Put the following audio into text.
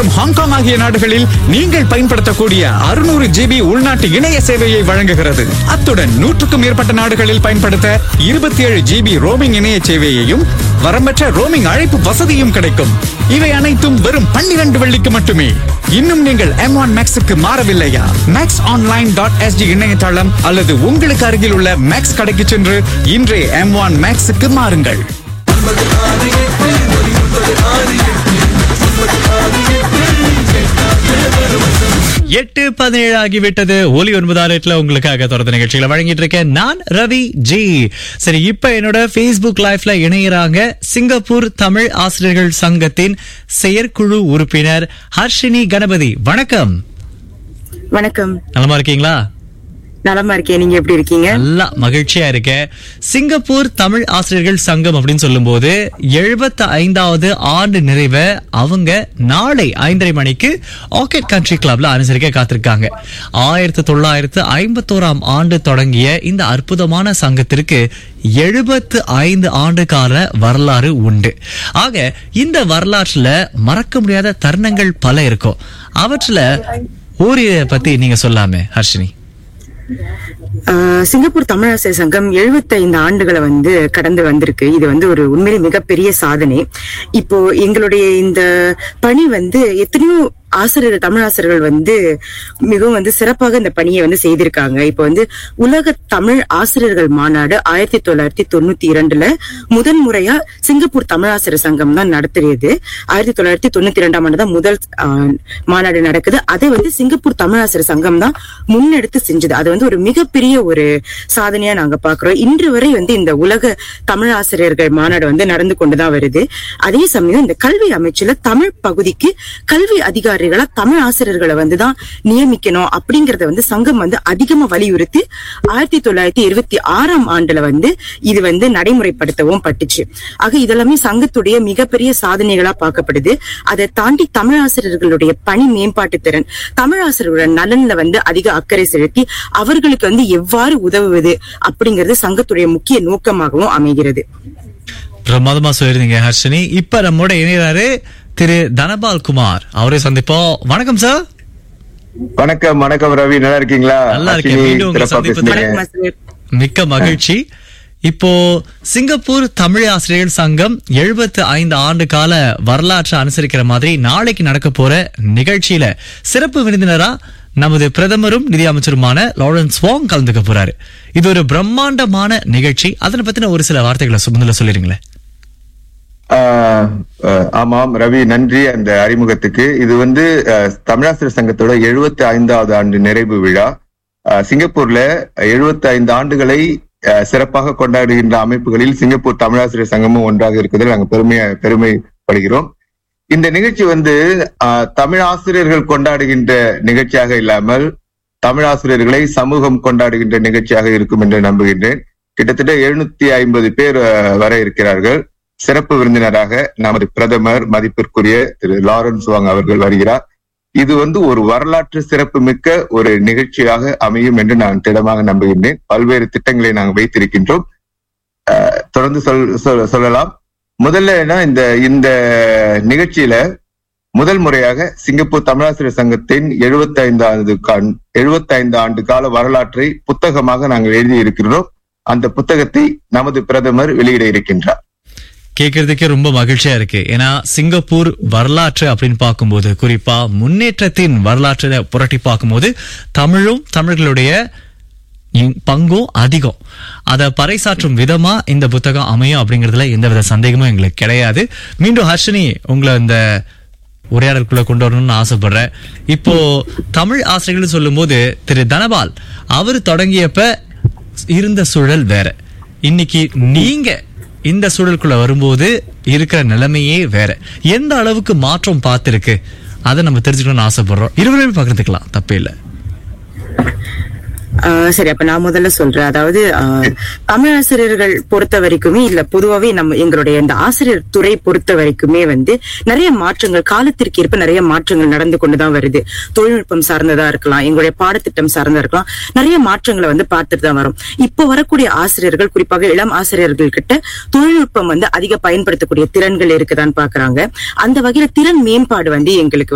Hong Kong ஆகிய நாடுகளில் நீங்கள் பயன்படுத்தக்கூடிய அறுநூறு ஜிபி உள்நாட்டு இணைய சேவையை வழங்குகிறது அத்துடன் நூற்றுக்கும் மேற்பட்ட நாடுகளில் பயன்படுத்த இருபத்தி ஏழு ஜிபி ரோமிங் இணைய சேவையையும் வரம்பற்ற ரோமிங் அழைப்பு வசதியும் கிடைக்கும் இவை அனைத்தும் வெறும் பன்னிரண்டு வெள்ளிக்கு மட்டுமே இன்னும் நீங்கள் எம் ஒன் மேக்ஸுக்கு மாறவில்லையா மேக்ஸ் ஆன்லைன் டாட் எஸ்டி இணையதளம் அல்லது உங்களுக்கு அருகில் உள்ள மேக்ஸ் கடைக்கு சென்று இன்றே எம் ஒன் மேக்ஸுக்கு மாறுங்கள் எட்டு பதினேழு ஆகிவிட்டது ஒலி ஒன்பதாம் எட்டுல உங்களுக்காக தொடர்ந்து நிகழ்ச்சிகளை வழங்கிட்டு இருக்கேன் நான் ரவி ஜி சரி இப்ப என்னோட Facebook லைவ்ல இணையறாங்க சிங்கப்பூர் தமிழ் ஆசிரியர்கள் சங்கத்தின் செயற்குழு உறுப்பினர் ஹர்ஷினி கணபதி வணக்கம் வணக்கம் நலமா இருக்கீங்களா நலமா இருக்கேன் நீங்க எப்படி இருக்கீங்க நல்லா மகிழ்ச்சியா இருக்கேன் சிங்கப்பூர் தமிழ் ஆசிரியர்கள் சங்கம் அப்படின்னு சொல்லும்போது எழுபத்தி ஐந்தாவது ஆண்டு நிறைவை அவங்க நாளை ஐந்தரை மணிக்கு ஆர்கிட் கண்ட்ரி கிளப்ல அனுசரிக்க காத்திருக்காங்க ஆயிரத்தி தொள்ளாயிரத்து ஐம்பத்தோராம் ஆண்டு தொடங்கிய இந்த அற்புதமான சங்கத்திற்கு எழுபத்து ஐந்து ஆண்டு கால வரலாறு உண்டு ஆக இந்த வரலாற்றுல மறக்க முடியாத தருணங்கள் பல இருக்கும் அவற்றுல ஓரியை பத்தி நீங்க சொல்லாமே ஹர்ஷினி ஆஹ் சிங்கப்பூர் தமிழாசிரியர் சங்கம் 75 ஆண்டுகளை வந்து கடந்து வந்திருக்கு இது வந்து ஒரு உண்மையிலே மிகப்பெரிய சாதனை இப்போ எங்களுடைய இந்த பணி வந்து எத்தனையோ ஆசிரியர்கள் தமிழ் ஆசிரியர்கள் வந்து மிகவும் வந்து சிறப்பாக இந்த பணியை வந்து செய்திருக்காங்க இப்போ வந்து உலக தமிழ் ஆசிரியர்கள் மாநாடு ஆயிரத்தி தொள்ளாயிரத்தி தொண்ணூத்தி இரண்டுல முதன் முறையா சிங்கப்பூர் தமிழாசிரியர் சங்கம் தான் நடத்தியது ஆயிரத்தி தொள்ளாயிரத்தி தொண்ணூத்தி இரண்டாம் ஆண்டு தான் முதல் ஆஹ், மாநாடு நடக்குது அதை வந்து சிங்கப்பூர் தமிழாசிரியர் சங்கம் தான் முன்னெடுத்து செஞ்சது அது வந்து ஒரு மிகப்பெரிய ஒரு சாதனையா நாங்க பாக்குறோம் இன்று வரை வந்து இந்த உலக தமிழ் ஆசிரியர்கள் மாநாடு வந்து நடந்து கொண்டுதான் வருது அதே சமயம் இந்த கல்வி அமைச்சுல தமிழ் பகுதிக்கு கல்வி அதிகாரிகளா தமிழ் ஆசிரியர்களை வந்துதான் நியமிக்கணும் அப்படிங்கறத வந்து சங்கம் வந்து அதிகமா வலியுறுத்தி ஆயிரத்தி தொள்ளாயிரத்தி இருபத்தி ஆறாம் ஆண்டுல வந்து இது வந்து நடைமுறைப்படுத்தவும் பட்டுச்சு ஆக இதெல்லாமே சங்கத்துடைய மிகப்பெரிய சாதனைகளா பார்க்கப்படுது அதை தாண்டி தமிழ் ஆசிரியர்களுடைய பணி மேம்பாட்டு திறன் தமிழ் ஆசிரியர்களோட நலன்ல வந்து அதிக அக்கறை செலுத்தி அவர்களுக்கு வந்து எவ்வாறு உதவுவது அப்படிங்கிறது சங்கத்துடைய முக்கிய நோக்கமாகவும் அமைகிறது பிரமாதமா சொல்லிருந்தீங்க ஹர்ஷினி இப்ப நம்மோட இணையறாரு திரு தனபால் குமார் அவரை சந்திப்போம் வணக்கம் சார் வணக்கம் வணக்கம் ரவி நல்லா இருக்கீங்களா நல்லா இருக்கேன். அஸ்வினி, மீண்டும் உங்களை சிறப்பா சந்திப்பதில் பேசுனீங்க. வணக்கம் ஆசிரியர் மிக்க மகிழ்ச்சி இப்போ சிங்கப்பூர் தமிழ் ஆசிரியர்கள் சங்கம் எழுபத்து ஐந்து ஆண்டு கால வரலாற்றை அனுசரிக்கிற மாதிரி நாளைக்கு நடக்க போற நிகழ்ச்சியில சிறப்பு விருந்தினரா நமது பிரதமரும் நிதி அமைச்சருமான லாரன்ஸ் வாங் கலந்துக்க போறாரு இது ஒரு பிரம்மாண்டமான நிகழ்ச்சி அதனை பத்தின ஒரு சில வார்த்தைகளை சுமந்துல சொல்லிருங்களேன் ஆஹ், ஆஹ், ஆமாம் ரவி நன்றி அந்த அறிமுகத்துக்கு இது வந்து ஆஹ், தமிழாசிரியர் சங்கத்தோட எழுபத்தி ஐந்தாவது ஆண்டு நிறைவு விழா ஆஹ், சிங்கப்பூர்ல எழுபத்தி ஐந்து ஆண்டுகளை ஆஹ், சிறப்பாக கொண்டாடுகின்ற அமைப்புகளில் சிங்கப்பூர் தமிழாசிரியர் சங்கமும் ஒன்றாக இருக்குதில் நாங்கள் பெருமையா பெருமைப்படுகிறோம் இந்த நிகழ்ச்சி வந்து ஆஹ், தமிழ் ஆசிரியர்கள் கொண்டாடுகின்ற நிகழ்ச்சியாக இல்லாமல் தமிழ் ஆசிரியர்களை சமூகம் கொண்டாடுகின்ற நிகழ்ச்சியாக இருக்கும் என்று நம்புகின்றேன் கிட்டத்தட்ட எழுநூத்தி ஐம்பது பேர் ஆஹ், வர இருக்கிறார்கள் சிறப்பு விருந்தினராக நமது பிரதமர் மதிப்பிற்குரிய திரு லாரன்ஸ் வாங் அவர்கள் வருகிறார் இது வந்து ஒரு வரலாற்று சிறப்பு மிக்க ஒரு நிகழ்ச்சியாக அமையும் என்று நான் திடமாக நம்புகின்றேன் பல்வேறு திட்டங்களை நாங்கள் வைத்திருக்கின்றோம் ஆஹ், தொடர்ந்து சொல் சொல்- சொல்லலாம் முதல்ல என்ன இந்த இந்த நிகழ்ச்சியில முதல் முறையாக சிங்கப்பூர் தமிழாசிரியர் சங்கத்தின் 75 ஆண்டு எழுபத்தி ஐந்து ஆண்டு கால வரலாற்றை புத்தகமாக நாங்கள் எழுதி இருக்கிறோம் அந்த புத்தகத்தை நமது பிரதமர் வெளியிட இருக்கின்றார் கேட்கறதுக்கே ரொம்ப மகிழ்ச்சியா இருக்கு ஏன்னா சிங்கப்பூர் வரலாற்று அப்படின்னு பார்க்கும்போது குறிப்பா முன்னேற்றத்தின் வரலாற்றை புரட்டி பார்க்கும்போது தமிழும் தமிழர்களுடைய இ- பங்கும் அதிகம் அதை பறைசாற்றும் விதமா இந்த புத்தகம் அமையும் அப்படிங்கறதுல எந்தவித சந்தேகமும் எங்களுக்கு கிடையாது மீண்டும் ஹர்ஷினி உங்களை இந்த உரையாடலுக்குள்ள கொண்டு வரணும்னு ஆசைப்படுறேன் இப்போ தமிழ் ஆசிரியர்கள் சொல்லும்போது திரு தனபால் அவர் தொடங்கியப்ப இருந்த சூழல் வேற இன்னைக்கு நீங்க இந்த சூழலுக்குள்ள வரும்போது இருக்கிற நிலைமையே வேற எந்த அளவுக்கு மாற்றம் பார்த்திருக்கு அதை நம்ம தெரிஞ்சுக்கணும்னு ஆசைப்படுறோம் இருவருமே பகிர்ந்துக்கலாம் தப்பே இல்லை ஆஹ் சரி அப்ப நான் முதல்ல சொல்றேன் அதாவது ஆஹ், தமிழ் ஆசிரியர்கள் பொறுத்த வரைக்குமே இல்ல பொதுவாவே நம்ம எங்களுடைய இந்த ஆசிரியர் துறை பொறுத்த வரைக்குமே வந்து நிறைய மாற்றங்கள் காலத்திற்கு ஏற்ப நிறைய மாற்றங்கள் நடந்து கொண்டுதான் வருது தொழில்நுட்பம் சார்ந்ததா இருக்கலாம் எங்களுடைய பாடத்திட்டம் சார்ந்ததா இருக்கலாம் நிறைய மாற்றங்களை வந்து பார்த்துட்டு தான் வரும் இப்போ வரக்கூடிய ஆசிரியர்கள் குறிப்பாக இளம் ஆசிரியர்கள் கிட்ட தொழில்நுட்பம் வந்து அதிக பயன்படுத்தக்கூடிய திறன்கள் இருக்குதான்னு பாக்குறாங்க அந்த வகையில திறன் மேம்பாடு வந்து எங்களுக்கு